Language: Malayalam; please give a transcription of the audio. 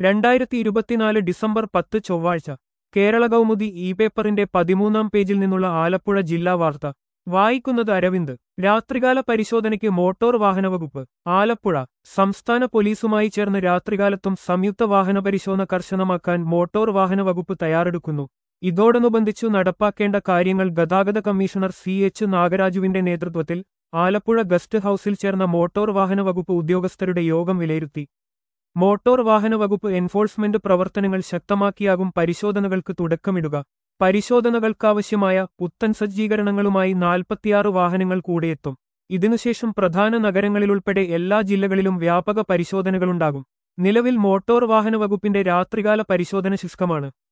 രണ്ടായിരത്തി ഇരുപത്തിനാല് ഡിസംബർ പത്ത് ചൊവ്വാഴ്ച കേരള കൗമുദി ഇ പേപ്പറിന്റെ പതിമൂന്നാം പേജിൽ നിന്നുള്ള ആലപ്പുഴ ജില്ലാ വാർത്ത വായിക്കുന്നത് അരവിന്ദ് രാത്രികാല പരിശോധനയ്ക്ക് മോട്ടോർ വാഹന വകുപ്പ് ആലപ്പുഴ സംസ്ഥാന പോലീസുമായി ചേർന്ന് രാത്രികാലത്തും സംയുക്ത വാഹന പരിശോധന കർശനമാക്കാൻ മോട്ടോർ വാഹന വകുപ്പ് തയ്യാറെടുക്കുന്നു ഇതോടനുബന്ധിച്ചു നടപ്പാക്കേണ്ട കാര്യങ്ങൾ ഗതാഗത കമ്മീഷണർ സി എച്ച് നാഗരാജുവിന്റെ നേതൃത്വത്തിൽ ആലപ്പുഴ ഗസ്റ്റ് ഹൌസിൽ ചേർന്ന മോട്ടോർ വാഹന വകുപ്പ് ഉദ്യോഗസ്ഥരുടെ യോഗം വിലയിരുത്തി മോട്ടോർ വാഹന വകുപ്പ് എൻഫോഴ്സ്മെന്റ് പ്രവർത്തനങ്ങൾ ശക്തമാക്കിയാകും പരിശോധനകൾക്ക് തുടക്കമിടുക പരിശോധനകൾക്കാവശ്യമായ പുത്തൻ സജ്ജീകരണങ്ങളുമായി നാൽപ്പത്തിയാറ് വാഹനങ്ങൾ കൂടെയെത്തും ഇതിനുശേഷം പ്രധാന നഗരങ്ങളിലുൾപ്പെടെ എല്ലാ ജില്ലകളിലും വ്യാപക പരിശോധനകളുണ്ടാകും നിലവിൽ മോട്ടോർ വാഹന വകുപ്പിന്റെ രാത്രികാല പരിശോധന ശുഷ്കമാണ്